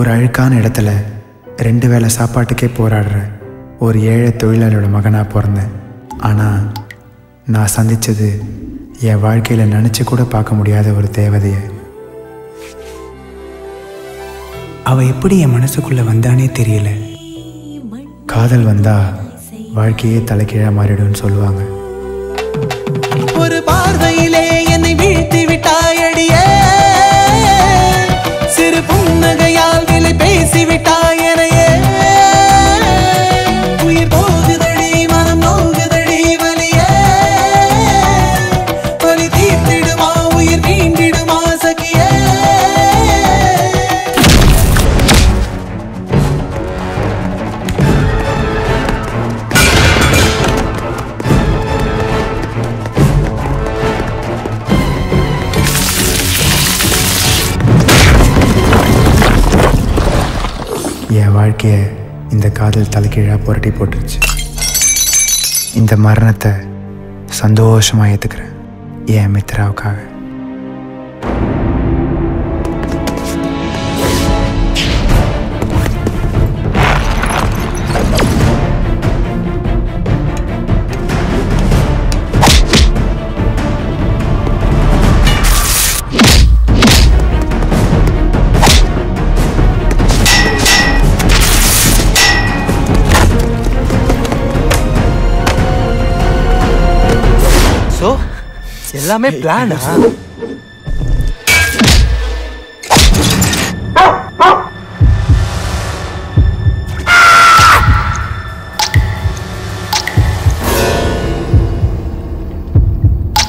ஒரு அழுக்கான இடத்துல ரெண்டு வேளை சாப்பாட்டுக்கே போராடுற ஒரு ஏழை தொழிலாளியோட மகனாக பிறந்தேன் ஆனால் நான் சந்தித்தது என் வாழ்க்கையில் நினச்சி கூட பார்க்க முடியாத ஒரு தேவதையை அவ எப்படி என் மனசுக்குள்ள வந்தானே தெரியல காதல் வந்தா வாழ்க்கையே தலைகீழாக மாறிடும்னு சொல்லுவாங்க ஒரு பார்வையிலே என்னை வீழ்த்தி விட்டாயடியே சிறு புன்னகையால் விலை பேசி விட்டாயனையே உயிர் போகுதடி மனம் நோகுதடி வலியே வலி தீர்த்திடுமா உயிர் நீண்டிடுமா சகியே என் வாழ்க்கையை இந்த காதல் தலைகீழாக புரட்டி போட்டுருச்சு இந்த மரணத்தை சந்தோஷமாக ஏற்றுக்கிறேன் என் மித்ராவுக்காக ஸோ எல்லாமே பிளானா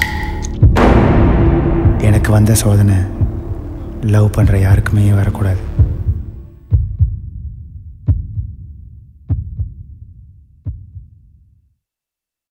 எனக்கு வந்த சோதனை லவ் பண்ணுற யாருக்குமே வரக்கூடாது